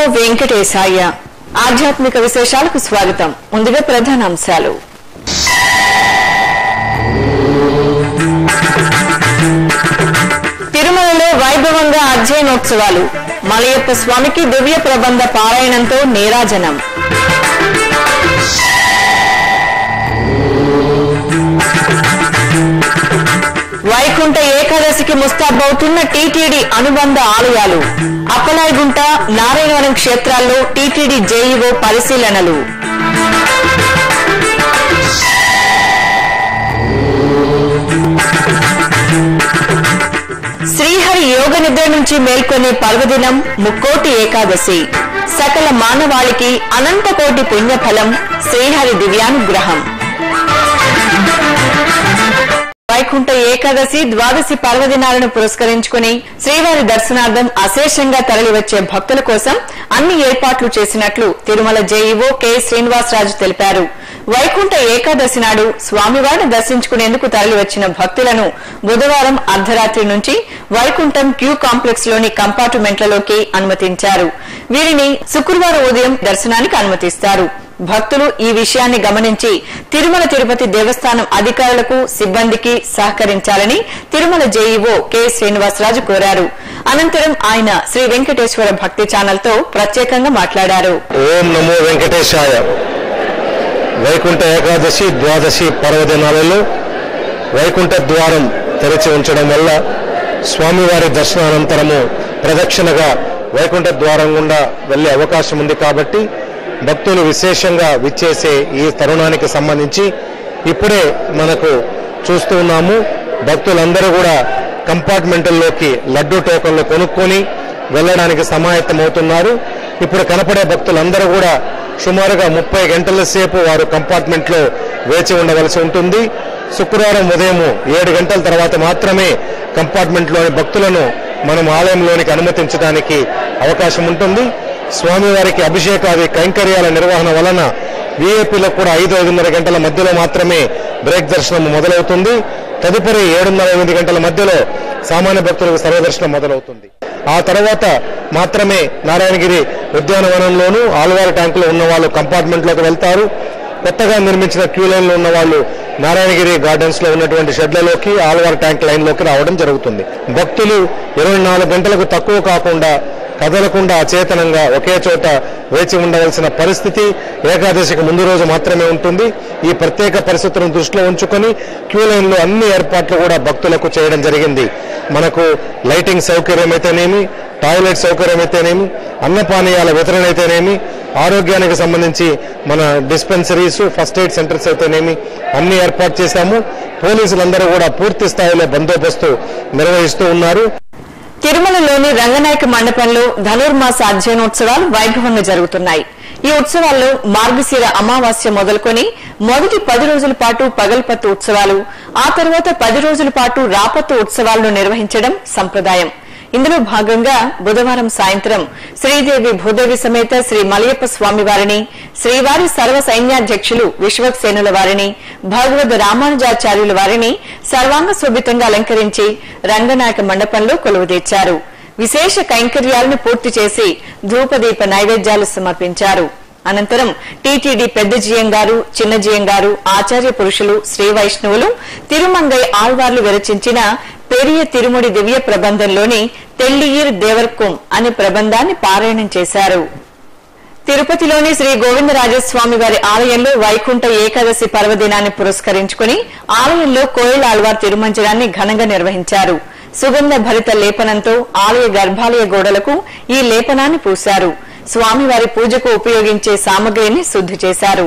వెంకటేశాయ ఆధ్యాత్మిక విశేషాలకు స్వాగతం ముందుగా ప్రధాన అంశాలు తిరుమలలో వైభవంగా అధ్యయనోత్సవాలు మలయప్ప స్వామికి దివ్య ప్రబంధ పారాయణంతో నీరాజనం వైకుంఠ ఏకాదశికి ముస్తాబవుతున్న టీటీడీ అనుబంధ ఆలయాలు అప్పలాయగుంట నారాయణవరం క్షేత్రాల్లో టీటీడీ జేఈఓ పరిశీలనలు శ్రీహరి యోగ నిద్ర నుంచి మేల్కొనే పర్వదినం ముక్కోటి ఏకాదశి సకల మానవాళికి అనంతకోటి పుణ్యఫలం శ్రీహరి దివ్యానుగ్రహం వైకుంఠ ఏకాదశి ద్వాదశి పర్వదినాలను పురస్కరించుకుని శ్రీవారి దర్శనార్థం అశేషంగా తరలివచ్చే భక్తుల కోసం అన్ని ఏర్పాట్లు చేసినట్లు తిరుమల జేఈఓ కె శ్రీనివాసరాజు తెలిపారు వైకుంఠ ఏకాదశి నాడు స్వామివారిని దర్శించుకునేందుకు తరలివచ్చిన భక్తులను బుధవారం అర్ధరాత్రి నుంచి వైకుంఠం క్యూ కాంప్లెక్స్ లోని కంపార్ట్మెంట్లలోకి అనుమతించారు వీరిని శుక్రవారం ఉదయం దర్శనానికి అనుమతిస్తారు భక్తులు ఈ విషయాన్ని గమనించి తిరుమల తిరుపతి దేవస్థానం అధికారులకు సిబ్బందికి సహకరించాలని తిరుమల జేఈఓ కె శ్రీనివాసరాజు కోరారు అనంతరం ఆయన శ్రీ వెంకటేశ్వర భక్తి ఛానల్ తో ప్రత్యేకంగా మాట్లాడారు ఓం నమో వెంకటేశాయ వైకుంఠ ఏకాదశి ద్వాదశి పర్వదినాలలో వైకుంఠ ద్వారం తెరిచి ఉంచడం వల్ల స్వామివారి దర్శనానంతరము ప్రదక్షిణగా వైకుంఠ ద్వారం గుండా వెళ్లే అవకాశం ఉంది కాబట్టి భక్తులు విశేషంగా విచ్చేసే ఈ తరుణానికి సంబంధించి ఇప్పుడే మనకు చూస్తూ ఉన్నాము భక్తులందరూ కూడా కంపార్ట్మెంట్ల్లోకి లడ్డు టోకన్లు కొనుక్కొని వెళ్ళడానికి సమాయత్తమవుతున్నారు ఇప్పుడు కనపడే భక్తులందరూ కూడా సుమారుగా ముప్పై గంటల సేపు వారు కంపార్ట్మెంట్లో వేచి ఉండవలసి ఉంటుంది శుక్రవారం ఉదయం ఏడు గంటల తర్వాత మాత్రమే కంపార్ట్మెంట్లోని భక్తులను మనం ఆలయంలోనికి అనుమతించడానికి అవకాశం ఉంటుంది స్వామివారికి అభిషేకాది కైంకర్యాల నిర్వహణ వలన వీఐపీలకు కూడా ఐదు ఐదున్నర గంటల మధ్యలో మాత్రమే బ్రేక్ దర్శనం మొదలవుతుంది తదుపరి ఏడున్నర ఎనిమిది గంటల మధ్యలో సామాన్య భక్తులకు సర్వదర్శనం మొదలవుతుంది ఆ తర్వాత మాత్రమే నారాయణగిరి ఉద్యానవనంలోను ఆల్వారి ట్యాంకులో ఉన్న వాళ్ళు కంపార్ట్మెంట్లోకి వెళ్తారు కొత్తగా నిర్మించిన క్యూ లైన్లో ఉన్న వాళ్ళు నారాయణగిరి గార్డెన్స్ లో ఉన్నటువంటి షెడ్లలోకి ఆల్వార్ ట్యాంక్ లైన్ లోకి రావడం జరుగుతుంది భక్తులు ఇరవై నాలుగు గంటలకు తక్కువ కాకుండా కదలకుండా అచేతనంగా ఒకే చోట వేచి ఉండవలసిన పరిస్థితి ఏకాదశికి ముందు రోజు మాత్రమే ఉంటుంది ఈ ప్రత్యేక పరిస్థితులను దృష్టిలో ఉంచుకొని క్యూ లైన్లో అన్ని ఏర్పాట్లు కూడా భక్తులకు చేయడం జరిగింది మనకు లైటింగ్ సౌకర్యం అయితేనేమి టాయిలెట్ సౌకర్యం అయితేనేమి అన్నపానీయాల వితరణ అయితేనేమి ఆరోగ్యానికి సంబంధించి మన డిస్పెన్సరీస్ ఫస్ట్ ఎయిడ్ సెంటర్స్ అయితేనేమి అన్ని ఏర్పాటు చేశాము పోలీసులందరూ కూడా పూర్తి స్థాయిలో బందోబస్తు నిర్వహిస్తూ ఉన్నారు తిరుమలలోని రంగనాయక మండపంలో ధనుర్మాస అధ్యయనోత్సవాలు వైభవంగా జరుగుతున్నాయి ఈ ఉత్సవాల్లో మార్గశిర అమావాస్య మొదలుకొని మొదటి పది రోజుల పాటు పగల్పత్తు ఉత్సవాలు ఆ తర్వాత పది రోజుల పాటు రాపత్తు ఉత్సవాలను నిర్వహించడం సంప్రదాయం ఇందులో భాగంగా బుధవారం సాయంత్రం శ్రీదేవి భూదేవి సమేత శ్రీ మలయప్ప స్వామి వారిని శ్రీవారి సర్వ సైన్యాధ్యక్షులు విశ్వక్సేనుల వారిని భగవద్ రామానుజాచార్యుల వారిని సర్వాంగ శోభితంగా అలంకరించి రంగనాయక మండపంలో కొలువుదీర్చారు విశేష కైంకర్యాలను పూర్తి చేసి ధూపదీప నైవేద్యాలు సమర్పించారు అనంతరం టీటీడీ పెద్ద జియం గారు చిన్న జియం గారు ఆచార్య పురుషులు శ్రీ వైష్ణవులు తిరుమంగై ఆళ్వార్లు విరచించిన పెరియ తిరుముడి దివ్య ప్రబంధంలోని తెల్లియిర్ దేవర్కుం అనే ప్రబంధాన్ని పారాయణం చేశారు తిరుపతిలోని శ్రీ గోవిందరాజస్వామి వారి ఆలయంలో వైకుంఠ ఏకాదశి పర్వదినాన్ని పురస్కరించుకుని ఆలయంలో కోయిల ఆళ్వార్ తిరుమంజనాన్ని ఘనంగా నిర్వహించారు సుగంధ భరిత లేపనంతో ఆలయ గర్భాలయ గోడలకు ఈ లేపనాన్ని పూశారు స్వామివారి పూజకు ఉపయోగించే సామగ్రిని శుద్ధి చేశారు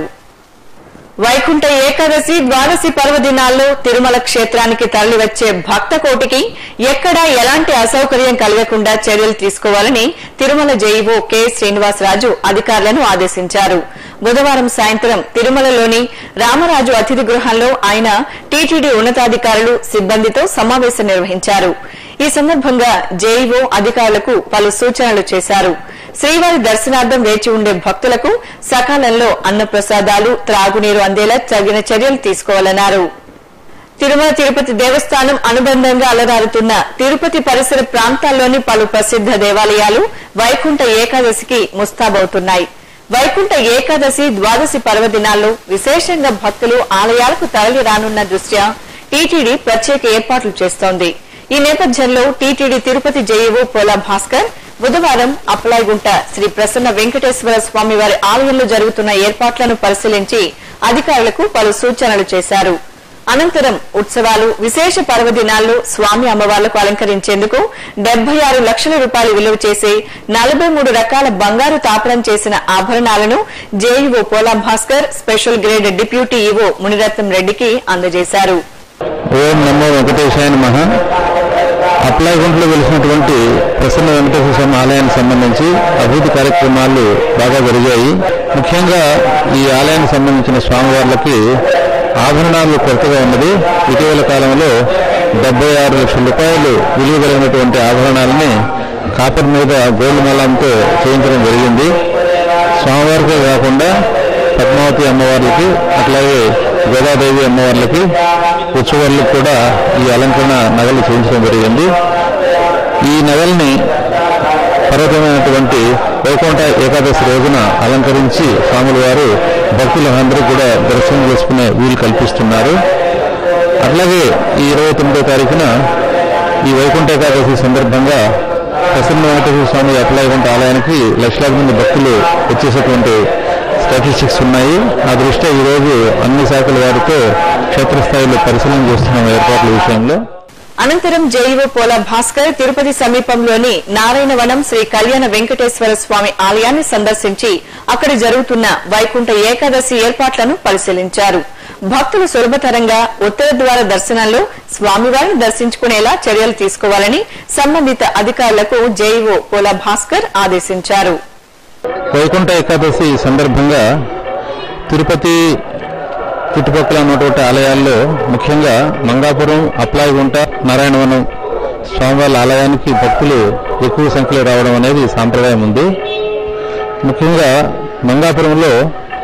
వైకుంఠ ఏకాదశి ద్వాదశి పర్వదినాల్లో తిరుమల క్షేత్రానికి తరలివచ్చే భక్త కోటికి ఎక్కడా ఎలాంటి అసౌకర్యం కలగకుండా చర్యలు తీసుకోవాలని తిరుమల జేఈఓ కె శ్రీనివాసరాజు అధికారులను ఆదేశించారు బుధవారం సాయంత్రం తిరుమలలోని రామరాజు అతిథి గృహంలో ఆయన టీటీడీ ఉన్నతాధికారులు సిబ్బందితో సమావేశం నిర్వహించారు ఈ సందర్భంగా జేఈఓ అధికారులకు పలు సూచనలు చేశారు శ్రీవారి దర్శనార్థం వేచి ఉండే భక్తులకు సకాలంలో అన్నప్రసాదాలు త్రాగునీరు అందేలా తగిన చర్యలు తీసుకోవాలన్నారు తిరుమల తిరుపతి దేవస్థానం అనుబంధంగా అలరారుతున్న తిరుపతి పరిసర ప్రాంతాల్లోని పలు ప్రసిద్ధ దేవాలయాలు వైకుంఠ ఏకాదశికి ముస్తాబవుతున్నాయి వైకుంఠ ఏకాదశి ద్వాదశి పర్వదినాల్లో విశేషంగా భక్తులు ఆలయాలకు తరలి రానున్న దృష్ట్యా టీటీడీ ప్రత్యేక ఏర్పాట్లు చేస్తోంది ఈ నేపథ్యంలో టీటీడీ తిరుపతి జేఈఓ పోలా భాస్కర్ బుధవారం అప్పలాయిగుంట శ్రీ ప్రసన్న వెంకటేశ్వర స్వామి వారి ఆలయంలో జరుగుతున్న ఏర్పాట్లను పరిశీలించి అధికారులకు పలు సూచనలు చేశారు అనంతరం ఉత్సవాలు విశేష పర్వదినాల్లో స్వామి అమ్మవార్లకు అలంకరించేందుకు డెబ్బై ఆరు లక్షల రూపాయలు విలువ చేసే నలభై మూడు రకాల బంగారు తాపడం చేసిన ఆభరణాలను JEO Pola Bhaskar special grade deputy EO Muniratnam రెడ్డికి అందజేశారు ఓం నమో వెంకటేశాయ నమః అప్లాయగుంట్లో వెలిసినటువంటి ప్రసన్న వెంకటేశ్వర స్వామి ఆలయానికి సంబంధించి అభివృద్ధి కార్యక్రమాలు బాగా జరిగాయి ముఖ్యంగా ఈ ఆలయానికి సంబంధించిన స్వామివార్లకి ఆభరణాలు కొరతగా ఉన్నది ఇటీవల కాలంలో డెబ్బై ఆరు లక్షల రూపాయలు విలువ కలిగినటువంటి ఆభరణాలని కాపర్ మీద గోల్డ్ మలంతో చేయించడం జరిగింది స్వామివారికే కాకుండా పద్మావతి అమ్మవార్లకి అట్లాగే గోదాదేవి అమ్మవార్లకి ఉత్సవాలకు కూడా ఈ అలంకరణ నగలు చేయించడం జరిగింది ఈ నగల్ని పర్వతమైనటువంటి వైకుంఠ ఏకాదశి రోజున అలంకరించి స్వాముల వారు భక్తులందరూ కూడా దర్శనం చేసుకునే వీలు కల్పిస్తున్నారు అట్లాగే ఈ ఇరవై తొమ్మిదో తారీఖున ఈ వైకుంఠ ఏకాదశి సందర్భంగా ప్రసన్న వెంకటేశ్వర స్వామి అప్లాయకుంట ఆలయానికి లక్షలాది మంది భక్తులు వచ్చేసేటువంటి స్టాటిస్టిక్స్ ఉన్నాయి ఆ దృష్ట్యా ఈరోజు అన్ని శాఖల వారితో క్షేత్రస్థాయిలో పరిశీలన చేస్తున్నాం ఏర్పాట్ల విషయంలో అనంతరం జేఈఓ పోల భాస్కర్ తిరుపతి సమీపంలోని నారాయణవనం శ్రీ కళ్యాణ వెంకటేశ్వర స్వామి ఆలయాన్ని సందర్శించి అక్కడ జరుగుతున్న వైకుంఠ ఏకాదశి ఏర్పాట్లను పరిశీలించారు భక్తులు సులభతరంగా ఉత్తర ద్వార దర్శనంలో స్వామివారిని దర్శించుకునేలా చర్యలు తీసుకోవాలని సంబంధిత అధికారులకు జేఈఓ పోల భాస్కర్ ఆదేశించారు వైకుంఠ ఏకాదశి సందర్భంగా తిరుపతి చుట్టుపక్కల ఉన్నటువంటి ఆలయాల్లో ముఖ్యంగా మంగాపురం అప్లాయిగుంట నారాయణవనం స్వామివారి ఆలయానికి భక్తులు ఎక్కువ సంఖ్యలో రావడం అనేది సాంప్రదాయం ఉంది ముఖ్యంగా మంగాపురంలో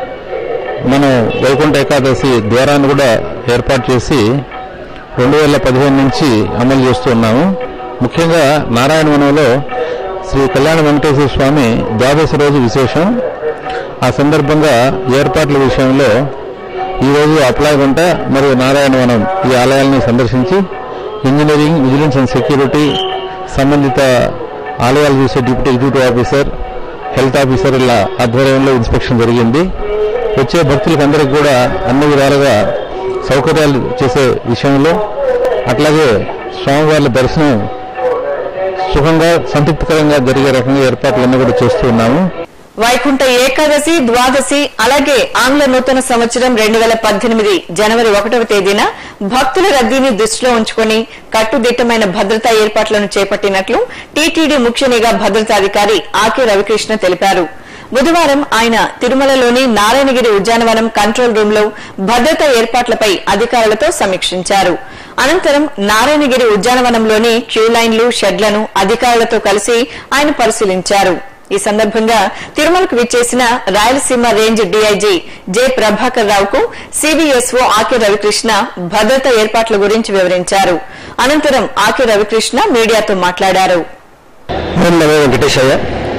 మనం వైకుంఠ ఏకాదశి ద్వారాన్ని కూడా ఏర్పాటు చేసి రెండు వేల పదిహేను నుంచి అమలు చేస్తూ ఉన్నాము ముఖ్యంగా నారాయణవనంలో శ్రీ కళ్యాణ వెంకటేశ్వర స్వామి ద్వాదశి రోజు విశేషం ఆ సందర్భంగా ఏర్పాట్ల విషయంలో ఈరోజు అప్లాయగుంట మరియు నారాయణవనం ఈ ఆలయాలను సందర్శించి ఇంజనీరింగ్ విజిలెన్స్ అండ్ సెక్యూరిటీ సంబంధిత ఆలయాలు చూసే deputy executive officer health officer ఇలా ఆధ్వర్యంలో ఇన్స్పెక్షన్ జరిగింది వచ్చే భక్తులకు అందరికీ కూడా అన్ని విధాలుగా సౌకర్యాలు చేసే విషయంలో అట్లాగే స్వామివార్ల దర్శనం సుఖంగా సంతృప్తికరంగా జరిగే రకంగా ఏర్పాట్లన్నీ కూడా చేస్తూ ఉన్నాము వైకుంఠ ఏకాదశి ద్వాదశి అలాగే ఆంగ్ల నూతన సంవత్సరం రెండు వేల పద్దెనిమిది జనవరి ఒకటవ తేదీన భక్తుల రద్దీని దృష్టిలో ఉంచుకుని కట్టుదిట్టమైన భద్రతా ఏర్పాట్లను చేపట్టినట్లు టీటీడీ ముఖ్య నిఘా భద్రతాధికారి ఆకే రవికృష్ణ తెలిపారు బుధవారం ఆయన తిరుమలలోని నారాయణగిరి ఉద్యానవనం కంట్రోల్ రూమ్ లో భద్రతా ఏర్పాట్లపై అధికారులతో సమీక్షించారు అనంతరం నారాయణగిరి ఉద్యానవనంలోని క్యూ లైన్లు షెడ్లను అధికారులతో కలిసి ఆయన పరిశీలించారు ఈ సందర్భంగా తిరుమలకు విచ్చేసిన Rayalaseema range DIG J Prabhakar రావుకు సిబిఎస్ఓ ఆకే రవికృష్ణ భద్రతా ఏర్పాట్ల గురించి వివరించారు అనంతరం ఆకే రవికృష్ణ మీడియాతో మాట్లాడారు ఓం నమో వెంకటేశయ్య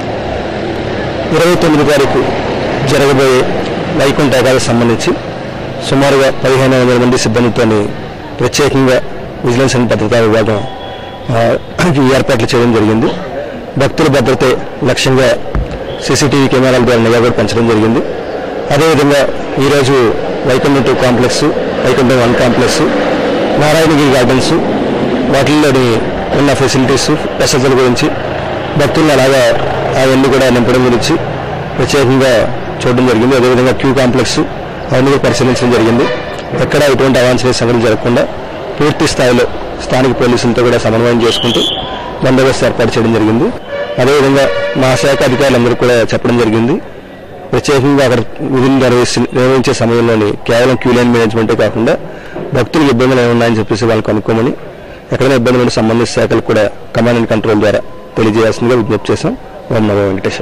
ఇరవై తొమ్మిది తారీఖు జరగబోయే వైకుంఠ ఏకాదశి సంబంధించి సుమారుగా పదిహేను వందల మంది సిబ్బందితో ప్రత్యేకంగా విజిలెన్స్ అండ్ భద్రతా విభాగం ఆ, ఈ ఏర్పాట్లు చేయడం జరిగింది భక్తుల భద్రతే లక్ష్యంగా సీసీటీవీ కెమెరాల ద్వారా నిఘా కూడా పెంచడం జరిగింది అదేవిధంగా ఈరోజు Vaikuntham two complex Vaikuntham one complex Narayanagiri gardens వాటిల్లోని ఉన్న ఫెసిలిటీస్ వసతుల గురించి భక్తులను అలాగా అవన్నీ కూడా నింపడం గురించి ప్రత్యేకంగా చూడడం జరిగింది అదేవిధంగా క్యూ కాంప్లెక్స్ అవన్నీ కూడా పరిశీలించడం జరిగింది ఎక్కడ ఎటువంటి అవాంఛనీయ సంఘటన జరగకుండా పూర్తి స్థాయిలో స్థానిక పోలీసులతో కూడా సమన్వయం చేసుకుంటూ బందోబస్తు ఏర్పాటు చేయడం జరిగింది అదేవిధంగా మా శాఖ అధికారులందరూ కూడా చెప్పడం జరిగింది ప్రత్యేకంగా అక్కడ విధులు నిర్వహిస్తు నిర్వహించే సమయంలోని కేవలం క్యూ లైన్ మేనేజ్మెంటే కాకుండా భక్తులకు ఇబ్బందులు ఏమి ఉన్నాయని చెప్పేసి వాళ్ళు కనుక్కోమని ఎక్కడైనా ఇబ్బందులు ఉంటే సంబంధిత శాఖలకు కూడా కమాండ్ అండ్ కంట్రోల్ ద్వారా తెలియజేయాల్సిందిగా విజ్ఞప్తి చేశాం ఓం నమో వెంకటేశ్వర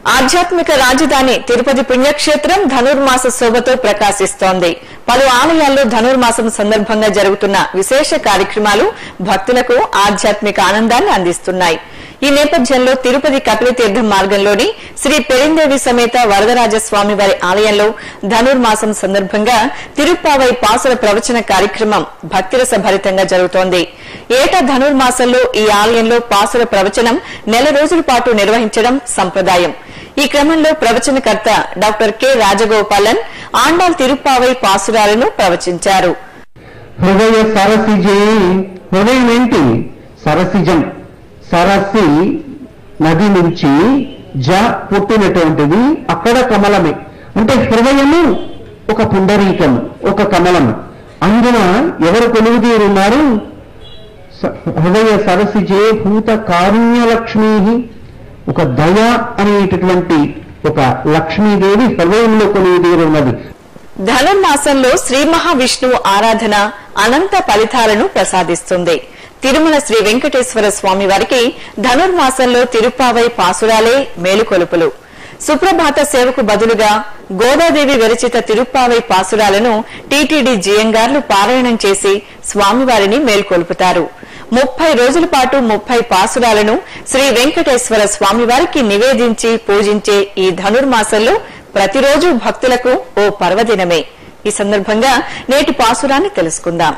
ఆధ్యాత్మిక రాజధాని తిరుపతి పుణ్యక్షేత్రం ధనుర్మాస శోభతో ప్రకాశిస్తోంది పలు ఆలయాల్లో ధనుర్మాసం సందర్భంగా జరుగుతున్న విశేష కార్యక్రమాలు భక్తులకు ఆధ్యాత్మిక ఆనందాన్ని అందిస్తున్నాయి ఈ నేపథ్యంలో తిరుపతి కపిలతీర్థం మార్గంలోని శ్రీ పెరిందేవి సమేత వరదరాజస్వామి వారి ఆలయంలో ధనుర్మాసం సందర్భంగా తిరుప్పావై పాసుల ప్రవచన కార్యక్రమం భక్తిరస భరితంగా జరుగుతోంది ఏటా ధనుర్మాసంలో ఈ ఆలయంలో పాసుల ప్రవచనం నెల రోజుల పాటు నిర్వహించడం సంప్రదాయం ఈ క్రమంలో ప్రవచనకర్త డాక్టర్ కె రాజగోపాలన్ ఆండాల్ తిరుప్పావై పాసురాలను ప్రవచించారు హృదయ సరసిజే హృదయం ఏంటి సరసిజం సరసి నది నుంచి జ పుట్టినటువంటిది అక్కడ కమలమే అంటే హృదయము ఒక పుండరీకము ఒక కమలము అందున ఎవరు కొలువుదీరున్నారు స- హృదయ సరసిజే భూత కారుణ్యలక్ష్మీ ఒక దయ అనేటటువంటి ఒక లక్ష్మీదేవి హృదయంలో కొలువుదీరున్నది ధనుర్మాసంలో శ్రీ మహావిష్ణువు ఆరాధన అనంత ఫలితాలను ప్రసాదిస్తుంది తిరుమల శ్రీ వెంకటేశ్వర స్వామి వారికి ధనుర్మాసంలో తిరుపావై పాసురాలే మేలుకొలుపులు సుప్రభాత సేవకు బదులుగా గోదాదేవి విరచిత తిరుప్పావై పాసురాలను టీటీడీ జియంగార్లు పారాయణం చేసి స్వామివారిని మేల్కొల్పుతారు ముప్పై రోజుల పాటు ముప్పై పాసురాలను శ్రీ వెంకటేశ్వర స్వామివారికి నివేదించి పూజించే ఈ ధనుర్మాసంలో ప్రతిరోజు భక్తులకు ఓ పర్వదినమే ఈ సందర్భంగా నేటి పాసురాన్ని తెలుసుకుందాం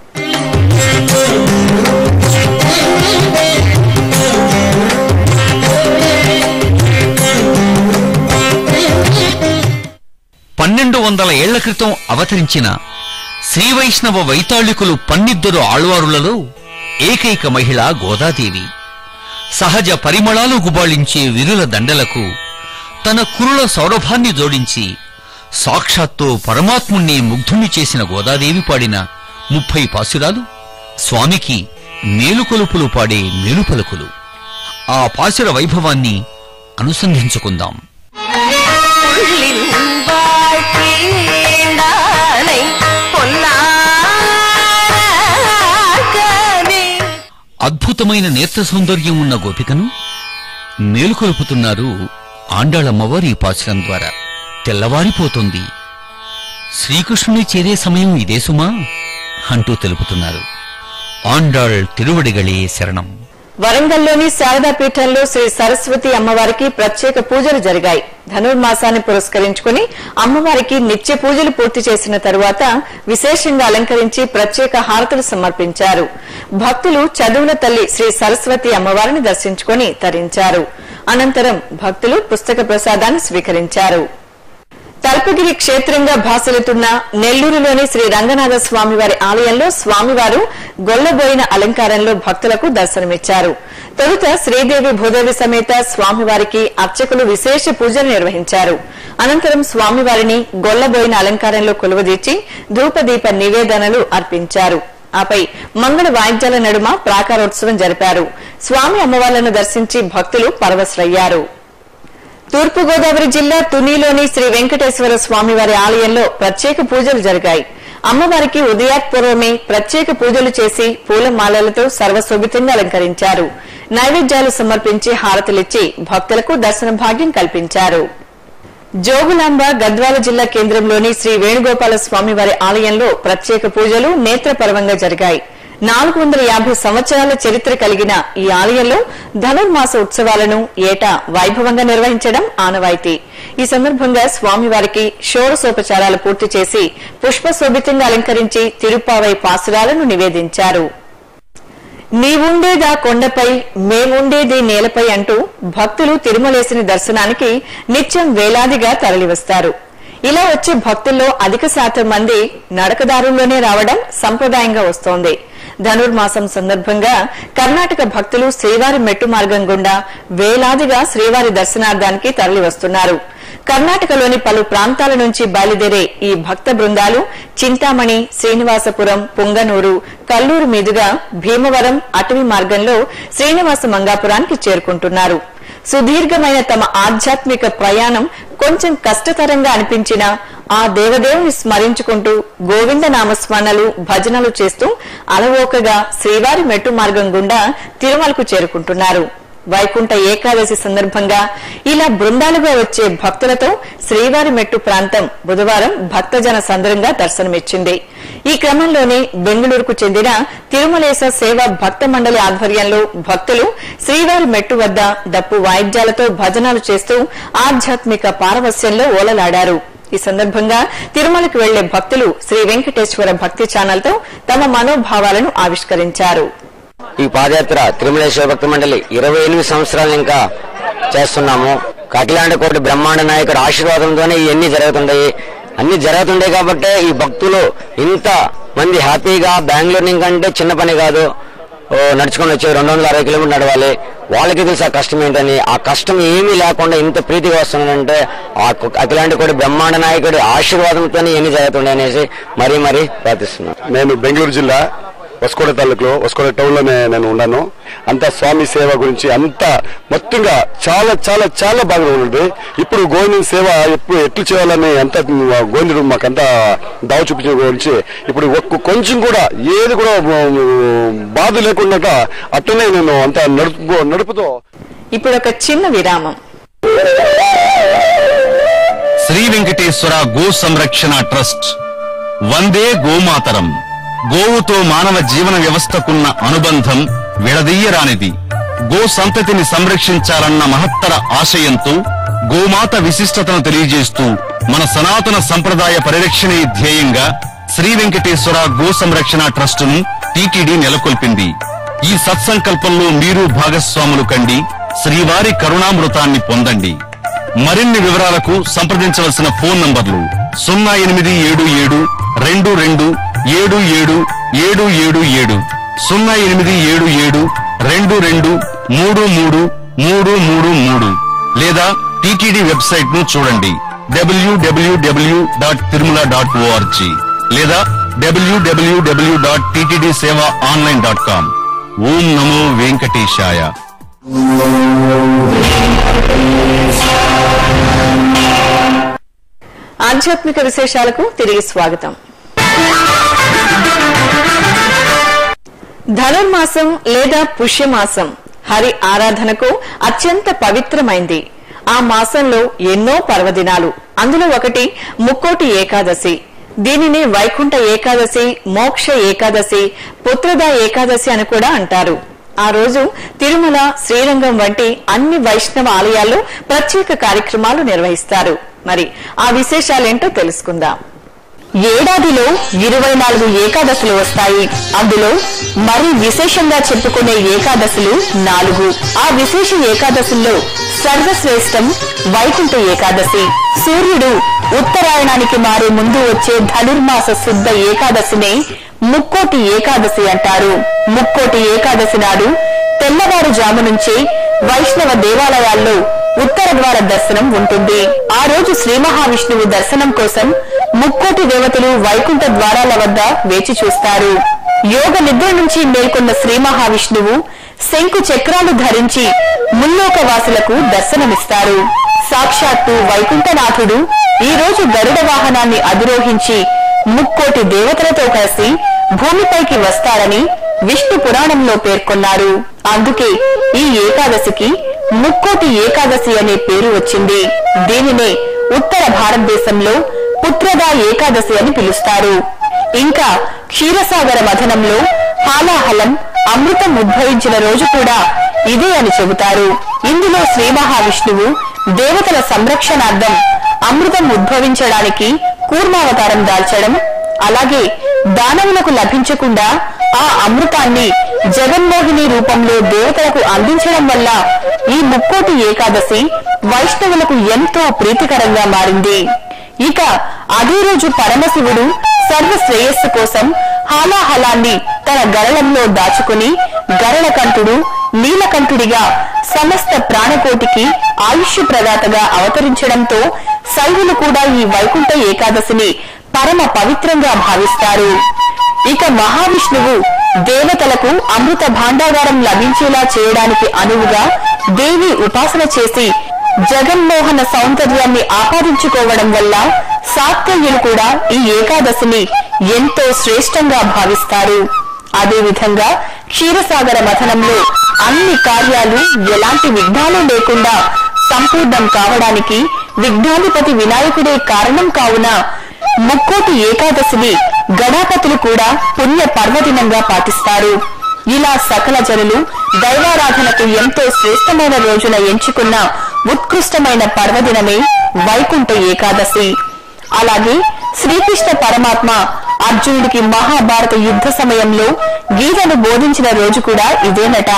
పన్నెండు వందల ఏళ్ల క్రితం అవతరించిన శ్రీవైష్ణవ వైతాళికులు పన్నిద్దరు ఆళ్వారులలో ఏకైక మహిళ గోదాదేవి సహజ పరిమళాలు గుబాళించే విరుల దండలకు తన కురుల సౌరభాన్ని జోడించి సాక్షాత్తు పరమాత్ముణ్ణి ముగ్ధుణ్ణి చేసిన గోదాదేవి పాడిన ముప్పై పాసురాలు స్వామికి మేలుకొలుపులు పాడే మేలుపలుకులు ఆ పాసుర వైభవాన్ని అనుసంధించుకుందాం అద్భుతమైన నేత్ర సౌందర్యం ఉన్న గోపికను మేలుకొలుపుతున్నారు ఆండాళమ్మవారి ఈ పాశురం ద్వారా తెల్లవారిపోతుంది శ్రీకృష్ణుని చేరే సమయం ఇదే సుమా అంటూ తెలుపుతున్నారు ఆండాళ్ తిరువడిగళే శరణం వరంగల్లోని శారదా పీఠంలో శ్రీ సరస్వతి అమ్మవారికి ప్రత్యేక పూజలు జరిగాయి ధనుర్మాసాన్ని పురస్కరించుకుని అమ్మవారికి నిత్య పూజలు పూర్తి చేసిన తరువాత విశేషంగా అలంకరించి ప్రత్యేక హారతులు సమర్పించారు భక్తులు చదువుల తల్లి శ్రీ సరస్వతి అమ్మవారిని దర్శించుకుని తరించారు అనంతరం భక్తులు పుస్తక ప్రసాదాన్ని స్వీకరించారు తల్పగిరి క్షేత్రంగా భాసలుతున్న నెల్లూరులోని శ్రీ రంగనాథ స్వామివారి ఆలయంలో స్వామివారు గొల్లబోయిన అలంకారంలో భక్తులకు దర్శనమిచ్చారు తొలుత శ్రీదేవి భూదేవి సమేత స్వామివారికి అర్చకులు విశేష పూజలు నిర్వహించారు అనంతరం స్వామివారిని గొల్లబోయిన అలంకారంలో కొలువుదీర్చి ధూపదీప నివేదనలు అర్పించారు ఆపై మంగళ వాయిద్యాల నడుమ ప్రాకారోత్సవం జరిపారు స్వామి అమ్మవార్లను దర్శించి భక్తులు పరవశులయ్యారు తూర్పుగోదావరి జిల్లా తునిలోని శ్రీ వెంకటేశ్వర స్వామివారి ఆలయంలో ప్రత్యేక పూజలు జరిగాయి అమ్మవారికి ఉదయాత్పూర్వమే ప్రత్యేక పూజలు చేసి పూలమాలలతో సర్వశోభితంగా అలంకరించారు నైవేద్యాలు సమర్పించి హారతులిచ్చి భక్తులకు దర్శన భాగ్యం కల్పించారు జోగులాంబ గద్వాల జిల్లా కేంద్రంలోని శ్రీ వేణుగోపాల స్వామివారి ఆలయంలో ప్రత్యేక పూజలు నేత్రపర్వంగా జరిగాయి నాలుగు వందల యాభై సంవత్సరాల చరిత్ర కలిగిన ఈ ఆలయంలో ధనుర్మాస ఉత్సవాలను ఏటా వైభవంగా నిర్వహించడం ఆనవాయితీ ఈ సందర్భంగా స్వామివారికి షోడశోపచారాలు పూర్తి చేసి పుష్పశోభితంగా అలంకరించి తిరుపావై పాసురాలను నివేదించారు నీవుండేదా కొండపై మేముండేది నేలపై అంటూ భక్తులు తిరుమలేసిన దర్శనానికి నిత్యం వేలాదిగా తరలివస్తారు ఇలా వచ్చే భక్తుల్లో అధిక శాతం మంది నడకదారుల్లోనే రావడం సంప్రదాయంగా వస్తోంది ధనుర్మాసం సందర్భంగా కర్ణాటక భక్తులు శ్రీవారి మెట్టు మార్గం గుండా వేలాదిగా శ్రీవారి దర్శనార్థానికి తరలివస్తున్నారు కర్ణాటకలోని పలు ప్రాంతాల నుంచి బయలుదేరే ఈ భక్త బృందాలు చింతామణి శ్రీనివాసపురం పుంగనూరు కల్లూరు మీదుగా భీమవరం అటవీ మార్గంలో శ్రీనివాస మంగాపురానికి చేరుకుంటున్నారు సుదీర్ఘమైన తమ ఆధ్యాత్మిక ప్రయాణం కొంచెం కష్టతరంగా అనిపించినా ఆ దేవదేవుని స్మరించుకుంటూ గోవింద నామస్మరణలు భజనలు చేస్తూ అలవోకగా శ్రీవారి మెట్టు మార్గం గుండా తిరుమలకు చేరుకుంటున్నారు వైకుంఠ ఏకాదశి సందర్భంగా ఇలా బృందాలుగా వచ్చే భక్తులతో శ్రీవారి మెట్టు ప్రాంతం బుధవారం భక్తజన సందరంగా దర్శనమిచ్చింది ఈ క్రమంలోనే బెంగళూరుకు చెందిన తిరుమలేశ సేవా భక్త మండలి ఆధ్వర్యంలో భక్తులు శ్రీవారి మెట్టు వద్ద డప్పు వాయిద్యాలతో భజనాలు చేస్తూ ఆధ్యాత్మిక పారవస్యంలో ఓలలాడారు ఈ సందర్భంగా తిరుమలకు వెళ్లే భక్తులు శ్రీ వెంకటేశ్వర భక్తి ఛానల్తో తమ మనోభావాలను ఆవిష్కరించారు ఈ పాదయాత్ర తిరుమలేశ్వర భక్త మండలి ఇరవై ఎనిమిది సంవత్సరాలు ఇంకా చేస్తున్నాము అఖిలాండ కోటి బ్రహ్మాండ నాయకుడు ఆశీర్వాదంతోనే ఇవన్నీ జరుగుతుంటాయి అన్ని జరుగుతుంటాయి కాబట్టి ఈ భక్తులు ఇంత మంది హ్యాపీగా బెంగళూరు కంటే చిన్న పని కాదు ఓ, నడుచుకొని వచ్చి రెండు వందల అరవై కిలోమీటర్ నడవాలి వాళ్ళకి తెలుసు ఆ కష్టం ఏంటని ఆ కష్టం ఏమీ లేకుండా ఇంత ప్రీతిగా వస్తుందంటే ఆ కు- అఖిలాంటి కోటి బ్రహ్మాండ నాయకుడి ఆశీర్వాదంతోనే ఇవన్నీ జరుగుతుండే అనేసి మరీ మరీ ప్రార్థిస్తున్నాను నేను బెంగళూరు జిల్లా వస్కోడ తాలూకులో వస్కోడ టౌన్ లోనే నేను ఉన్నాను అంతా స్వామి సేవ గురించి అంతా మొత్తంగా చాలా చాలా చాలా బాగా ఉంది ఇప్పుడు గోవింద సేవ ఎప్పుడు ఎట్లు చేయాలని అంత గోవిందుడు మాకంతా దావ చూపించిన గురించి ఇప్పుడు ఒక్క కొంచెం కూడా ఏది కూడా ఉమ్, బాధ లేకుండా అట్లనే నేను అంతా నడుపు నడుపుతో ఇప్పుడు ఒక చిన్న విరామం శ్రీ వెంకటేశ్వర గో సంరక్షణ ట్రస్ట్ వందే గోమాతరం గోవుతో మానవ జీవన వ్యవస్థకున్న అనుబంధం విడదీయరానిది గో సంతతిని సంరక్షించాలన్న మహత్తర ఆశయంతో గోమాత విశిష్టతను తెలియజేస్తూ మన సనాతన సంప్రదాయ పరిరక్షణే ధ్యేయంగా శ్రీ వెంకటేశ్వర గో సంరక్షణ ట్రస్టును టీటీడీ నెలకొల్పింది ఈ సత్సంకల్పంలో మీరు భాగస్వాములు కండి శ్రీవారి కరుణామృతాన్ని పొందండి మరిన్ని వివరాలకు సంప్రదించవలసిన ఫోన్ నంబర్లు సున్నా ఎనిమిది ఏడు ఏడు రెండు రెండు ఏడు ఏడు ఏడు ఏడు ఏడు సున్నా ఎనిమిది ఏడు ఏడు రెండు రెండు మూడు మూడు మూడు మూడు మూడు లేదా టిటిడి వెబ్సైట్ ను చూడండి W W W dot Tirumala dot O R G లేదా డబ్ల్యూడబ్ల్యూడబ్ల్యూ డాట్ టిటిడి సేవ ఆన్లైన్ డాట్ కామ్ ఓం నమో వెంకటేశాయ ఆధ్యాత్మిక విశేషాలకు తిరిగి స్వాగతం ధనుర్మాసం లేదా పుష్యమాసం హరి ఆరాధనకు అత్యంత పవిత్రమైంది ఆ మాసంలో ఎన్నో పర్వదినాలు అందులో ఒకటి ముక్కోటి ఏకాదశి దీనిని వైకుంఠ ఏకాదశి మోక్ష ఏకాదశి పుత్రద ఏకాదశి అని కూడా అంటారు ఆ రోజు తిరుమల శ్రీరంగం వంటి అన్ని వైష్ణవ ఆలయాల్లో ప్రత్యేక కార్యక్రమాలు నిర్వహిస్తారు మరి ఆ విశేషాలేంటో తెలుసుకుందాం ఏడాదిలో ఇరవై నాలుగు ఏకాదశులు వస్తాయి అందులో మరి విశేషంగా చెప్పుకునే ఏకాదశులు నాలుగు ఆ విశేష ఏకాదశుల్లో సర్వశ్రేష్టం వైకుంఠ ఏకాదశి సూర్యుడు ఉత్తరాయణానికి మారే ముందు వచ్చే ధనుర్మాస శుద్ధ ఏకాదశినే ముక్కోటి ఏకాదశి అంటారు ముక్కోటి ఏకాదశి నాడు తెల్లవారుజాము నుంచే వైష్ణవ దేవాలయాల్లో ఉత్తర ద్వార దర్శనం ఉంటుంది ఆ రోజు శ్రీ మహావిష్ణువు దర్శనం కోసం ముక్కోటి దేవతలు వైకుంఠ ద్వారాల వద్ద వేచి చూస్తారు యోగ నిద్ర నుంచి మేల్కొన్న శ్రీ మహావిష్ణువు శంకు చక్రాలు ధరించి ముల్లోక వాసులకు దర్శనమిస్తారు సాక్షాత్తు వైకుంఠనాథుడు ఈ రోజు గరుడ వాహనాన్ని అధిరోహించి ముక్కోటి దేవతలతో కలిసి భూమిపైకి వస్తారని విష్ణు పురాణంలో పేర్కొన్నారు అందుకే ఈ ఏకాదశికి ముక్కోటి ఏకాదశి అనే పేరు వచ్చింది దీనినే ఉత్తర భారతదేశంలో పుత్రదా ఏకాదశి అని పిలుస్తారు ఇంకా క్షీరసాగర మథనంలో హాలాహలం అమృతం ఉద్భవించిన రోజు కూడా ఇదే అని చెబుతారు ఇందులో శ్రీ మహావిష్ణువు దేవతల సంరక్షణార్థం అమృతం ఉద్భవించడానికి కూర్మావతారం దాల్చడం అలాగే దానవులకు లభించకుండా ఆ అమృతాన్ని జగన్మోహిని రూపంలో దేవతలకు అందించడం వల్ల ఈ ముక్కోటి ఏకాదశి వైష్ణవులకు ఎంతో ప్రీతికరంగా మారింది ఇక అదే రోజు పరమశివుడు సర్వ శ్రేయస్సు కోసం హాలాహలాన్ని తన గరళంలో దాచుకుని గరళకంఠుడు నీలకంఠుడిగా సమస్త ప్రాణకోటికి ఆయుష్ ప్రదాతగా అవతరించడంతో శైవులు కూడా ఈ వైకుంఠ ఏకాదశిని పరమ పవిత్రంగా భావిస్తారు ఇక మహావిష్ణువు దేవతలకు అమృత భాండాగారం లభించేలా చేయడానికి అనువుగా దేవి ఉపాసన చేసి జగన్మోహన సౌందర్యాన్ని ఆపాదించుకోవడం వల్ల సాత్కర్యులు కూడా ఈ ఏకాదశిని ఎంతో శ్రేష్టంగా భావిస్తారు అదేవిధంగా క్షీరసాగర మథనంలో అన్ని కార్యాలు ఎలాంటి విఘ్నాలు లేకుండా సంపూర్ణం కావడానికి విఘ్నాధిపతి వినాయకుడే కారణం కావున ముక్కోటి ఏకాదశిని గణాపతులు కూడా పుణ్య పర్వదినంగా పాటిస్తారు ఇలా సకల జనులు దైవారాధనకు ఎంతో శ్రేష్టమైన రోజున ఎంచుకున్న ఉత్కృష్టమైన పర్వదినమే వైకుంఠ ఏకాదశి అలాగే శ్రీకృష్ణ పరమాత్మ అర్జునుడికి మహాభారత యుద్ధ సమయంలో గీతను బోధించిన రోజు కూడా ఇదేనట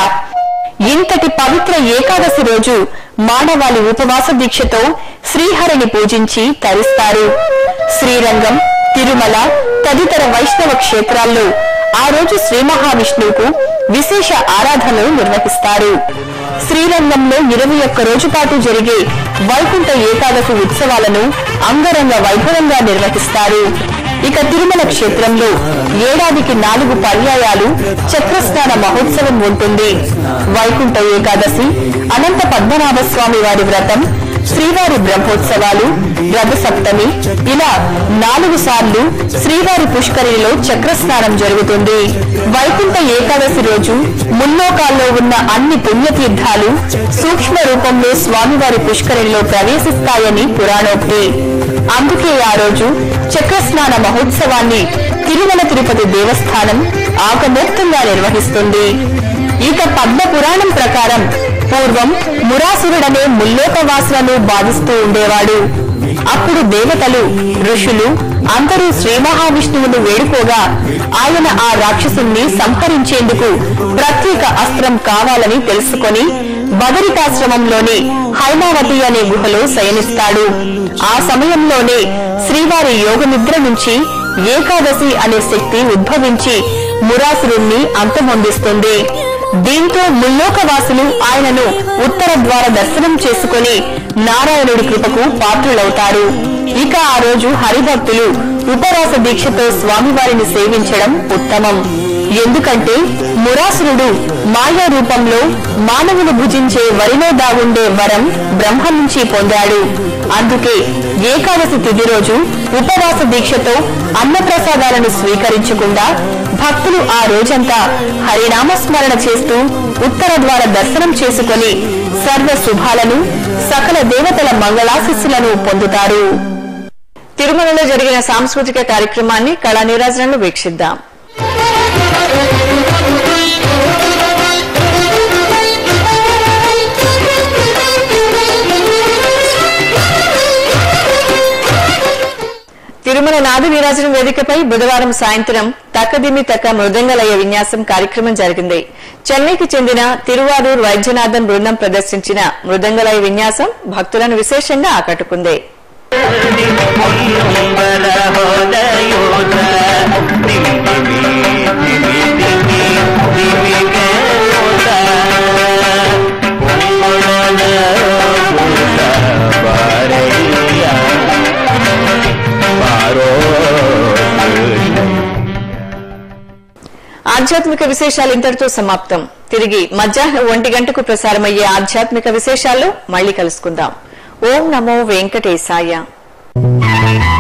ఇంతటి పవిత్ర ఏకాదశి రోజు మానవాళి ఉపవాస దీక్షతో శ్రీహరిని పూజించి తరిస్తారు శ్రీరంగం తిరుమల తదితర వైష్ణవ క్షేత్రాల్లో ఆ రోజు శ్రీ మహావిష్ణువుకు విశేష ఆరాధనలు నిర్వహిస్తారు శ్రీరంగంలో ఇరవై ఒక్క రోజు పాటు జరిగే వైకుంఠ ఏకాదశి ఉత్సవాలను అంగరంగ వైభవంగా నిర్వహిస్తారు ఇక తిరుమల క్షేత్రంలో ఏడాదికి నాలుగు పర్యాయాలు చక్రస్నాన మహోత్సవం ఉంటుంది వైకుంఠ ఏకాదశి అనంత పద్మనాభ స్వామి వారి వ్రతం శ్రీవారి బ్రహ్మోత్సవాలు రథ సప్తమి ఇలా నాలుగు సార్లు శ్రీవారి పుష్కరిణిలో చక్రస్నానం జరుగుతుంది వైకుంఠ ఏకాదశి రోజు ముల్లోకాల్లో ఉన్న అన్ని పుణ్యతీర్థాలు సూక్ష్మ రూపంలో స్వామివారి పుష్కరిణిలో ప్రవేశిస్తాయని పురాణోక్తి అందుకే ఆ రోజు చక్రస్నాన మహోత్సవాన్ని తిరుమల తిరుపతి దేవస్థానం ఆకమోక్తంగా నిర్వహిస్తుంది ఇక పద్మ పురాణం ప్రకారం పూర్వం మురాసురుడనే ముల్లోకవాసులను బాధిస్తూ ఉండేవాడు అప్పుడు దేవతలు ఋషులు అందరూ శ్రీ మహావిష్ణువును వేడుకోగా ఆయన ఆ రాక్షసుణ్ణి సంహరించేందుకు ప్రత్యేక అస్త్రం కావాలని తెలుసుకొని బదరికాశ్రమంలోని హైమావతి అనే గుహలో శయనిస్తాడు ఆ సమయంలోనే శ్రీవారి యోగ నిద్ర నుంచి ఏకాదశి అనే శక్తి ఉద్భవించి మురాసురుణ్ణి అంతమొందిస్తుంది దీంతో ముల్లోకవాసులు ఆయనను ఉత్తర ద్వార దర్శనం చేసుకుని నారాయణుడి కృపకు పాత్రులవుతారు ఇక ఆ రోజు హరిభక్తులు ఉపవాస దీక్షతో స్వామివారిని సేవించడం ఉత్తమం ఎందుకంటే మురాసురుడు మాయా రూపంలో మానవులు భుజించే వరిలో దాగుండే వరం బ్రహ్మ నుంచి పొందాడు అందుకే ఏకాదశి తిథి రోజు ఉపవాస దీక్షతో అన్నప్రసాదాలను స్వీకరించకుండా భక్తులు ఆ రోజంతా హరినామస్మరణ చేస్తూ ఉత్తర ద్వార దర్శనం చేసుకుని సర్వ శుభాలను సకల దేవతల మంగళాశిస్సులను పొందుతారు తిరుమలలో జరిగిన సాంస్కృతిక కార్యక్రమాన్ని కళా నీరాజనంలో వీక్షిద్దాం తిరుమల నాద నీరాజనం వేదికపై బుధవారం సాయంత్రం తక్కదిమి తక్క మృదంగలయ విన్యాసం కార్యక్రమం జరిగింది చెన్నైకి చెందిన తిరువారూర్ వైద్యనాథన్ బృందం ప్రదర్శించిన మృదంగలయ విన్యాసం భక్తులను విశేషంగా ఆకట్టుకుంది ఆధ్యాత్మిక విశేషాలు ఇంతటితో సమాప్తం తిరిగి మధ్యాహ్నం ఒంటి గంటకు ప్రసారమయ్యే ఆధ్యాత్మిక విశేషాల్లో మళ్ళీ కలుసుకుందాం ఓం నమో వెంకటేశాయ